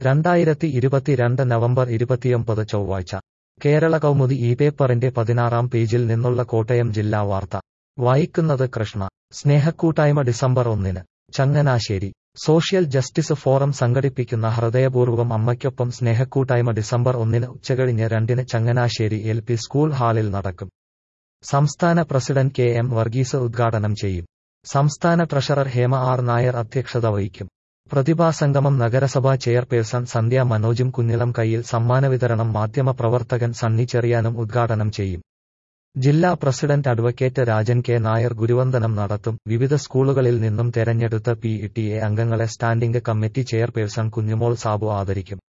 രണ്ടായിരത്തി ഇരുപത്തിരണ്ട് നവംബർ ഇരുപത്തിയൊമ്പത് ചൊവ്വാഴ്ച കേരള കൗമുദി ഈ പേപ്പറിന്റെ പതിനാറാം പേജിൽ നിന്നുള്ള കോട്ടയം ജില്ലാ വാർത്ത വായിക്കുന്നത് കൃഷ്ണ സ്നേഹക്കൂട്ടായ്മ ഡിസംബർ ഒന്നിന് ചങ്ങനാശ്ശേരി സോഷ്യൽ ജസ്റ്റിസ് ഫോറം സംഘടിപ്പിക്കുന്ന ഹൃദയപൂർവ്വം അമ്മയ്ക്കൊപ്പം സ്നേഹക്കൂട്ടായ്മ ഡിസംബർ ഒന്നിന് ഉച്ചകഴിഞ്ഞ് രണ്ടിന് ചങ്ങനാശ്ശേരി എൽ പി സ്കൂൾ ഹാളിൽ നടക്കും സംസ്ഥാന പ്രസിഡന്റ് കെ എം വർഗീസ് ഉദ്ഘാടനം ചെയ്യും സംസ്ഥാന ട്രഷറർ ഹേമ ആർ നായർ അധ്യക്ഷത വഹിക്കും പ്രതിഭാസംഗമം നഗരസഭാ ചെയർപേഴ്സൺ സന്ധ്യ മനോജും കുഞ്ഞിളം കയ്യിൽ സമ്മാന വിതരണം മാധ്യമപ്രവർത്തകൻ സണ്ണി ചെറിയാനും ഉദ്ഘാടനം ചെയ്യും ജില്ലാ president advocate Rajan K Nair ഗുരുവന്ദനം നടത്തും വിവിധ സ്കൂളുകളിൽ നിന്നും തെരഞ്ഞെടുത്ത പി ടി എ അംഗങ്ങളെ standing committee chairperson Kunjumol Sabu ആദരിക്കും